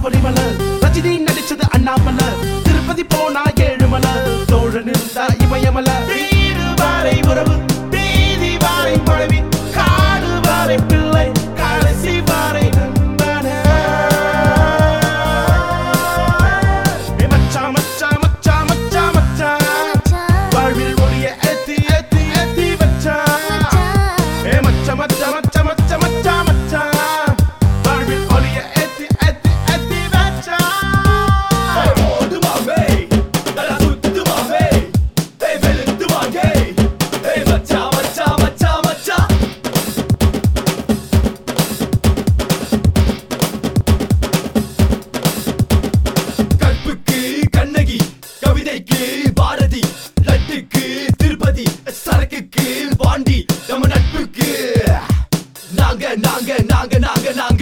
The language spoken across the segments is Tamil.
சபரிமலை ரஜினி நடிச்சது அண்ணாமலை திருப்பதி போனா ஏழுமலை தோழன் இருந்தா இமயமலை வீடு வாரை உறவு வீதி வாரை பழவி காடு வாரை பிள்ளை கடைசி வாரை நண்பனே ஏ மச்சான் மச்சான் மச்சான் மச்சான் மச்சான் வாழ்வில் ஒளிய ஏத்தி ஏத்தி ஏத்தி வச்சான் ஏ மச்ச மச்ச மச்ச மச்ச மச்ச மச்சான் வாழ்வில் ஒளிய ஏத்தி ஏத்தி ஏத்தி வச்சான் ஓடுமாமே தல சுத்துமாமே ஏய் வெளுத்துமாங்கே ஏய் மச்சா மச்சா மச்சா மச்சா கற்புக்கு கண்ணகி கவிதைக்கு பாரதி லட்டுக்கு திருப்பதி சரக்குக்கு பாண்டி நம்ம நட்புக்கு நாங்க நாங்க நாங்க நாங்க நாங்க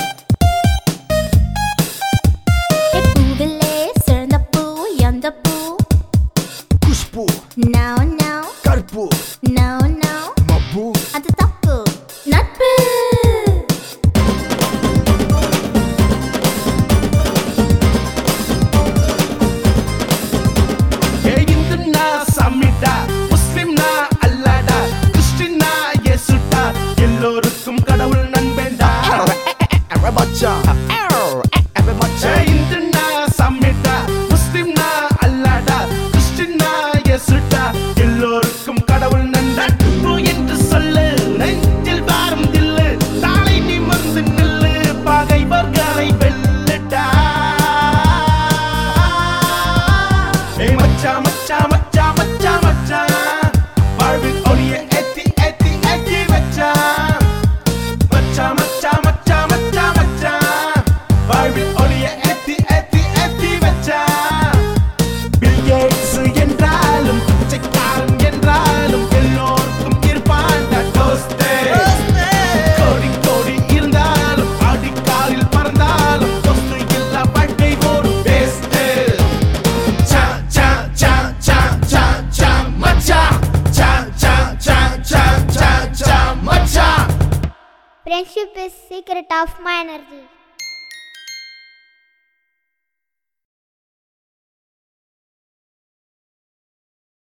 பூவிலே சிறந்த பூ எந்த பூ குஷ்பு நோ நோ கற்பு நோ நோ மப்பு அது தப்பு நட்பு ஏ இந்துன்னா சாமிடா முஸ்லிம்னா அல்லாடா கிறிஸ்டின்னா இயேசுடா எல்லோருக்கும் கடவுள் நண்பேண்டா ஏ இந்துன்னா சாமிடா முஸ்லிம்னா அல்லாடா கிறிஸ்டின்னா இயேசுடா எல்லோருக்கும் கடவுள் நண்பு என்று சொல்லு நெஞ்சில் வாரும் தில்லு நாளை நிமிர்ந்து நில்லு பகைவர்களை வெல்லடா ஏய் மச்சா மச்சா மச்சா மச்சா மச்சா வாழ்வில் ஒளிய ஏத்தி ஏத்தி ஏத்தி வச்சா மச்சா மச்சா மச்சா மச்சா மச்சா வாழ்வில் ஒளிய ஏத்தி ஏத்தி ஏத்தி வச்சா பில் கேட்ஸ் என்றாலும் பிச்சைக்காரன் என்றாலும் எல்லோருக்கும் இருப்பான்டா தோஸ்தே கோடி கோடி இருந்தாலும் அடிக்காலில் பறந்தாலும் தோஸ்து இல்லா வாழ்க்கை ஒரு waste cha cha cha cha cha cha macha cha cha cha cha cha cha macha Friendship is secret of my energy.